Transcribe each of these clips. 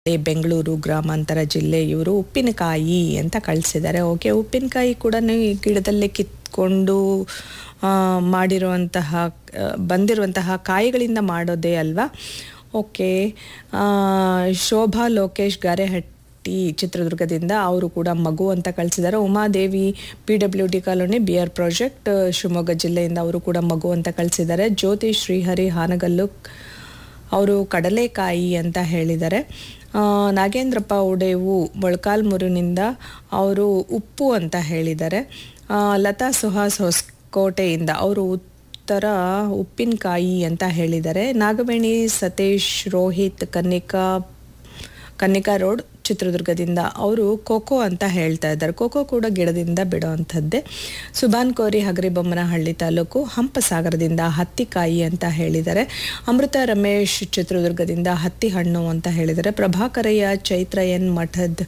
ಏ, ಬೆಂಗಳೂರು ಗ್ರಾಮಾಂತರ ಜಿಲ್ಲೆ ಇವರು ಉಪ್ಪಿನಕಾಯಿ ಅಂತ ಕಳಿಸಿದ್ದಾರೆ ಓಕೆ ಉಪ್ಪಿನಕಾಯಿ ಕೂಡ ನೀವು ಈ ಗಿಡದಲ್ಲೇ ಕಿತ್ಕೊಂಡು ಆ, ಮಾಡಿರುವಂತಹ ಆ, ಬಂದಿರುವಂತಹ ಕಾಯಿಗಳಿಂದ ಮಾಡೋದೇ ಅಲ್ವಾ ಓಕೆ ಆ, ಶೋಭಾ ಲೋಕೇಶ್ ಗಾರೆಹಟ್ಟಿ ಚಿತ್ರದುರ್ಗದಿಂದ ಅವರು ಕೂಡ ಮಗು ಅಂತ ಕಳಿಸಿದ್ದಾರೆ Umadevi P W D colony B R project Shivamogga ಜಿಲ್ಲೆಯಿಂದ ಅವರು ಕೂಡ ಮಗು ಅಂತ ಕಳಿಸಿದ್ದಾರೆ ಜ್ಯೋತಿ ಶ್ರೀಹರಿ ಹಾನಗಲ್ಲು ಅವರು ಕಡಲೆಕಾಯಿ ಅಂತ ಹೇಳಿದ್ದಾರೆ ಆ, ನಾಗೇಂದ್ರಪ್ಪ ಉಡೇವು ಮೊಳಕಾಲ್ಮುರಿನಿಂದ ಅವರು ಉಪ್ಪು ಅಂತ ಹೇಳಿದ್ದಾರೆ ಆ, ಲತಾ ಸುಹಾಸ್ ಹೊಸಕೋಟೆಯಿಂದ ಅವರು ಉತ್ತರ ಉಪ್ಪಿನಕಾಯಿ ಅಂತ ಹೇಳಿದ್ದಾರೆ ನಾಗವೇಣಿ ಸತೀಶ್ ರೋಹಿತ್ ಕನ್ನಿಕಾ ಕನ್ನಿಕಾ ರೋಡ್ ಚಿತ್ರದುರ್ಗದಿಂದ ಅವರು ಕೋಕೋ ಅಂತ ಹೇಳ್ತಾ ಇದ್ದಾರೆ ಕೋಕೋ ಕೂಡ ಗಿಡದಿಂದ ಬಿಡೋವಂಥದ್ದೇ ಸುಭಾನ್ ಕೋರಿ ಹಗರಿಬೊಮ್ಮನಹಳ್ಳಿ ತಾಲೂಕು ಹಂಪಸಾಗರದಿಂದ ಹತ್ತಿಕಾಯಿ ಅಂತ ಹೇಳಿದ್ದಾರೆ ಅಮೃತ ರಮೇಶ್ ಚಿತ್ರದುರ್ಗದಿಂದ ಹತ್ತಿ ಹಣ್ಣು ಅಂತ ಹೇಳಿದ್ದಾರೆ ಪ್ರಭಾಕರಯ್ಯ ಚೈತ್ರ ಎನ್ ಮಠದ್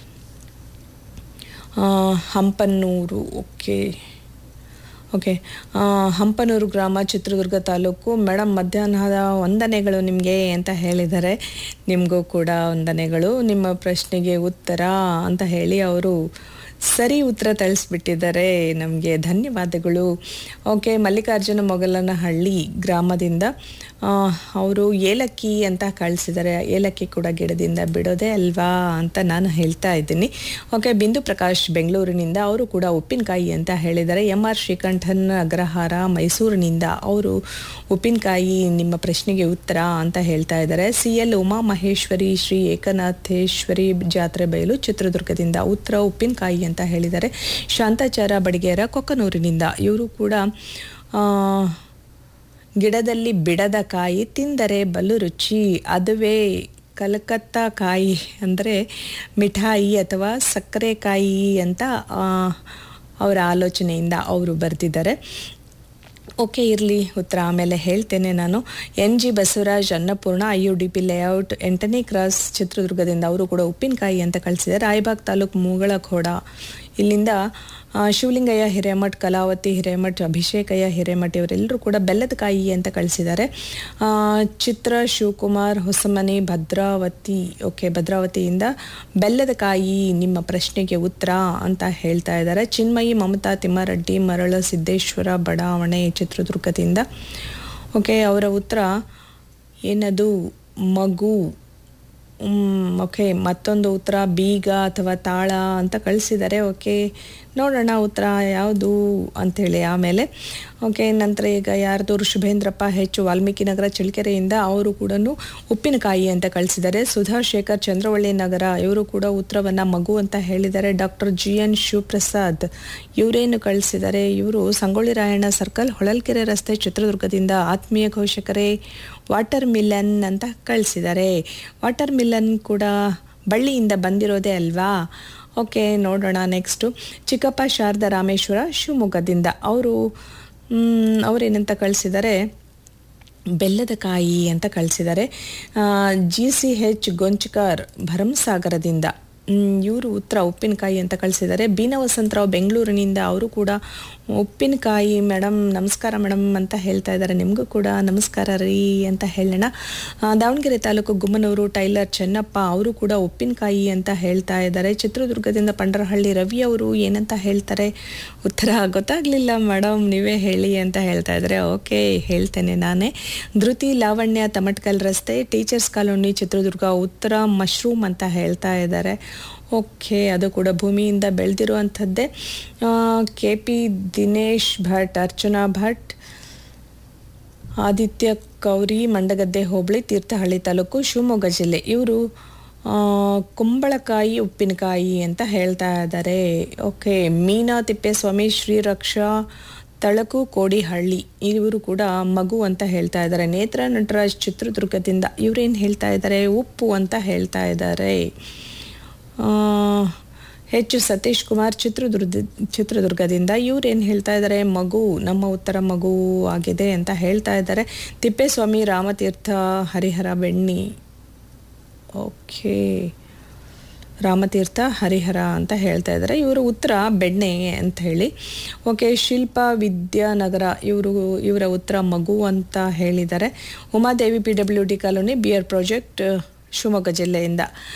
ಆ, ಹಂಪನ್ನೂರು ಓಕೆ ಓಕೆ ಆ, ಹಂಪನೂರು ಗ್ರಾಮ ಚಿತ್ರದುರ್ಗ ತಾಲೂಕು ಮೇಡಮ್ ಮಧ್ಯಾಹ್ನದ ವಂದನೆಗಳು ನಿಮಗೆ ಅಂತ ಹೇಳಿದ್ದಾರೆ ನಿಮಗೂ ಕೂಡ ವಂದನೆಗಳು ನಿಮ್ಮ ಪ್ರಶ್ನೆಗೆ ಉತ್ತರ ಅಂತ ಹೇಳಿ ಅವರು ಸರಿ ಉತ್ತರ ತಿಳಿಸ್ಬಿಟ್ಟಿದ್ದಾರೆ ನಮಗೆ ಧನ್ಯವಾದಗಳು ಓಕೆ ಮಲ್ಲಿಕಾರ್ಜುನ ಮೊಗಲನಹಳ್ಳಿ ಗ್ರಾಮದಿಂದ ಆ, ಅವರು ಏಲಕ್ಕಿ ಅಂತ ಕಳಿಸಿದ್ದಾರೆ ಏಲಕ್ಕಿ ಕೂಡ ಗಿಡದಿಂದ ಬಿಡೋದೇ ಅಲ್ವಾ ಅಂತ ನಾನು ಹೇಳ್ತಾ ಇದ್ದೀನಿ ಓಕೆ ಬಿಂದು ಪ್ರಕಾಶ್ ಬೆಂಗಳೂರಿನಿಂದ ಅವರು ಕೂಡ ಉಪ್ಪಿನಕಾಯಿ ಅಂತ ಹೇಳಿದ್ದಾರೆ ಎಂ ಆರ್ ಶ್ರೀಕಂಠನ್ ಅಗ್ರಹಾರ ಮೈಸೂರಿನಿಂದ ಅವರು ಉಪ್ಪಿನಕಾಯಿ ನಿಮ್ಮ ಪ್ರಶ್ನೆಗೆ ಉತ್ತರ ಅಂತ ಹೇಳ್ತಾ ಇದ್ದಾರೆ ಸಿ ಎಲ್ ಉಮಾ ಮಹೇಶ್ವರಿ ಶ್ರೀ ಏಕನಾಥೇಶ್ವರಿ ಜಾತ್ರೆ ಬಯಲು ಚಿತ್ರದುರ್ಗದಿಂದ ಉತ್ತರ ಉಪ್ಪಿನಕಾಯಿ ಅಂತ ಹೇಳಿದ್ದಾರೆ ಶಾಂತಾಚಾರ ಬಡಿಗೇರ ಕೊಕ್ಕನೂರಿನಿಂದ ಇವರು ಕೂಡ ಆ, ಗಿಡದಲ್ಲಿ ಬಿಡದ ಕಾಯಿ ತಿಂದರೆ ಬಲು ರುಚಿ ಅದುವೇ ಕಲ್ಕತ್ತಾ ಕಾಯಿ ಅಂದರೆ ಮಿಠಾಯಿ ಅಥವಾ ಸಕ್ಕರೆಕಾಯಿ ಅಂತ ಆ, ಅವರ ಆಲೋಚನೆಯಿಂದ ಅವರು ಬರೆದಿದ್ದಾರೆ ಓಕೆ ಇರಲಿ ಉತ್ತರ ಆಮೇಲೆ ಹೇಳ್ತೇನೆ ನಾನು N G Basavaraj Annapurna I U D P layout ಎಂಟನೇ ಕ್ರಾಸ್ ಚಿತ್ರದುರ್ಗದಿಂದ ಅವರು ಕೂಡ ಉಪ್ಪಿನಕಾಯಿ ಅಂತ ಕಳಿಸಿದ್ದಾರೆ ರಾಯಬಾಗ್ ತಾಲೂಕು ಮೂಗಳಖೋಡ ಇಲ್ಲಿಂದ ಆ, ಶಿವಲಿಂಗಯ್ಯ ಹಿರೇಮಠ್ ಕಲಾವತಿ ಹಿರೇಮಠ್ ಅಭಿಷೇಕಯ್ಯ ಹಿರೇಮಠ್ ಇವರೆಲ್ಲರೂ ಕೂಡ ಬೆಲ್ಲದ ಕಾಯಿ ಅಂತ ಕಳಿಸಿದ್ದಾರೆ ಆ, ಚಿತ್ರ ಶಿವಕುಮಾರ್ ಹೊಸಮನೆ ಭದ್ರಾವತಿ ಓಕೆ ಭದ್ರಾವತಿಯಿಂದ ಬೆಲ್ಲದ ಕಾಯಿ ನಿಮ್ಮ ಪ್ರಶ್ನೆಗೆ ಉತ್ತರ ಅಂತ ಹೇಳ್ತಾ ಇದ್ದಾರೆ ಚಿನ್ಮಯಿ ಮಮತಾ ತಿಮ್ಮಾರೆಡ್ಡಿ ಮರಳ ಸಿದ್ದೇಶ್ವರ ಬಡಾವಣೆ ಚಿತ್ರದುರ್ಗದಿಂದ ಓಕೆ ಅವರ ಉತ್ತರ ಏನದು ಮಗು ಓಕೆ ಮತ್ತೊಂದು ಉತ್ತರ ಬೀಗ ಅಥವಾ ತಾಳ ಅಂತ ಕಳಿಸಿದ್ದಾರೆ ಓಕೆ ನೋಡೋಣ ಉತ್ತರ ಯಾವುದು ಅಂಥೇಳಿ ಆಮೇಲೆ ಓಕೆ ನಂತರ ಈಗ ಯಾರ್ದು ಶುಭೇಂದ್ರಪ್ಪ ಹೆಚ್ಚು ವಾಲ್ಮೀಕಿ ನಗರ ಚಳ್ಳಕೆರೆಯಿಂದ ಅವರು ಕೂಡ ಉಪ್ಪಿನಕಾಯಿ ಅಂತ ಕಳಿಸಿದ್ದಾರೆ ಸುಧಾ ಶೇಖರ್ ಚಂದ್ರವಳ್ಳಿ ನಗರ ಇವರು ಕೂಡ ಉತ್ತರವನ್ನು ಮಗು ಅಂತ ಹೇಳಿದ್ದಾರೆ ಡಾಕ್ಟರ್ ಜಿ ಎನ್ ಶಿವಪ್ರಸಾದ್ ಇವರೇನು ಕಳಿಸಿದ್ದಾರೆ ಇವರು ಸಂಗೊಳ್ಳಿ ರಾಯಣ್ಣ ಸರ್ಕಲ್ ಹೊಳಲ್ಕೆರೆ ರಸ್ತೆ ಚಿತ್ರದುರ್ಗದಿಂದ ಆತ್ಮೀಯ ಘೋಷಕರೇ ವಾಟರ್ ಮಿಲನ್ ಅಂತ ಕಳಿಸಿದ್ದಾರೆ ವಾಟರ್ ಮಿಲನ್ ಕೂಡ ಬಳ್ಳಿಯಿಂದ ಬಂದಿರೋದೇ ಅಲ್ವಾ ಓಕೆ ನೋಡೋಣ ನೆಕ್ಸ್ಟು ಚಿಕ್ಕಪ್ಪ ಶಾರದಾ ರಾಮೇಶ್ವರ ಶಿವಮೊಗ್ಗದಿಂದ ಅವರು ಅವರೇನಂತ ಕಳಿಸಿದ್ದಾರೆ ಬೆಲ್ಲದ ಕಾಯಿ ಅಂತ ಕಳಿಸಿದ್ದಾರೆ ಜಿ ಸಿ ಹೆಚ್ ಗೊಂಚ್ಕರ್ ಭರಮಸಾಗರದಿಂದ ಇವರು ಉತ್ತರ ಉಪ್ಪಿನಕಾಯಿ ಅಂತ ಕಳಿಸಿದ್ದಾರೆ ಬೀನ ವಸಂತರಾವ್ ಬೆಂಗಳೂರಿನಿಂದ ಅವರು ಕೂಡ ಉಪ್ಪಿನಕಾಯಿ ಮೇಡಮ್ ನಮಸ್ಕಾರ ಮೇಡಮ್ ಅಂತ ಹೇಳ್ತಾ ಇದ್ದಾರೆ ನಿಮಗೂ ಕೂಡ ನಮಸ್ಕಾರ ರೀ ಅಂತ ಹೇಳೋಣ ಆ, ದಾವಣಗೆರೆ ತಾಲೂಕು ಗುಮ್ಮನೂರು ಟೈಲರ್ ಚೆನ್ನಪ್ಪ ಅವರು ಕೂಡ ಉಪ್ಪಿನಕಾಯಿ ಅಂತ ಹೇಳ್ತಾ ಇದ್ದಾರೆ ಚಿತ್ರದುರ್ಗದಿಂದ ಪಂಡರಹಳ್ಳಿ ರವಿ ಅವರು ಏನಂತ ಹೇಳ್ತಾರೆ ಉತ್ತರ ಗೊತ್ತಾಗಲಿಲ್ಲ ಮೇಡಮ್ ನೀವೇ ಹೇಳಿ ಅಂತ ಹೇಳ್ತಾ ಇದ್ದಾರೆ ಓಕೆ ಹೇಳ್ತೇನೆ ನಾನೇ ಧೃತಿ ಲಾವಣ್ಯ ತಮಟ್ಕಲ್ ರಸ್ತೆ ಟೀಚರ್ಸ್ ಕಾಲೋನಿ ಚಿತ್ರದುರ್ಗ ಉತ್ತರ ಮಶ್ರೂಮ್ ಅಂತ ಹೇಳ್ತಾ ಇದ್ದಾರೆ ಓಕೆ ಅದು ಕೂಡ ಭೂಮಿಯಿಂದ ಬೆಳೆದಿರುವಂಥದ್ದೇ ಕೆ ಪಿ ದಿನೇಶ್ ಭಟ್ ಅರ್ಚನಾ ಭಟ್ ಆದಿತ್ಯ ಕೌರಿ ಮಂಡಗದ್ದೆ ಹೋಬಳಿ ತೀರ್ಥಹಳ್ಳಿ ತಾಲೂಕು ಶಿವಮೊಗ್ಗ ಜಿಲ್ಲೆ ಇವರು ಕುಂಬಳಕಾಯಿ ಉಪ್ಪಿನಕಾಯಿ ಅಂತ ಹೇಳ್ತಾ ಇದ್ದಾರೆ ಓಕೆ ಮೀನಾ ತಿಪ್ಪೇಸ್ವಾಮಿ ಶ್ರೀರಕ್ಷಾ ತಳಕು ಕೋಡಿಹಳ್ಳಿ ಇವರು ಕೂಡ ಮಗು ಅಂತ ಹೇಳ್ತಾ ಇದ್ದಾರೆ ನೇತ್ರ ನಟರಾಜ್ ಚಿತ್ರದುರ್ಗದಿಂದ ಇವರೇನು ಹೇಳ್ತಾ ಇದ್ದಾರೆ ಉಪ್ಪು ಅಂತ ಹೇಳ್ತಾ ಇದ್ದಾರೆ ಆ, ಹೆಚ್ಚು ಸತೀಶ್ ಕುಮಾರ್ ಚಿತ್ರದುರ್ಗ ಚಿತ್ರದುರ್ಗದಿಂದ ಇವ್ರೇನು ಹೇಳ್ತಾ ಇದ್ದಾರೆ ಮಗು ನಮ್ಮ ಉತ್ತರ ಮಗು ಆಗಿದೆ ಅಂತ ಹೇಳ್ತಾ ಇದ್ದಾರೆ ತಿಪ್ಪೇಸ್ವಾಮಿ ರಾಮತೀರ್ಥ ಹರಿಹರ ಬೆಣ್ಣಿ ಓಕೆ ರಾಮತೀರ್ಥ ಹರಿಹರ ಅಂತ ಹೇಳ್ತಾ ಇದ್ದಾರೆ ಇವರು ಉತ್ತರ ಬೆಣ್ಣೆ ಅಂತ ಹೇಳಿ ಓಕೆ ಶಿಲ್ಪ ವಿದ್ಯಾನಗರ ಇವರು ಇವರ ಉತ್ತರ ಮಗು ಅಂತ ಹೇಳಿದ್ದಾರೆ Umadevi P W D colony B R project Shivamogga ಜಿಲ್ಲೆಯಿಂದ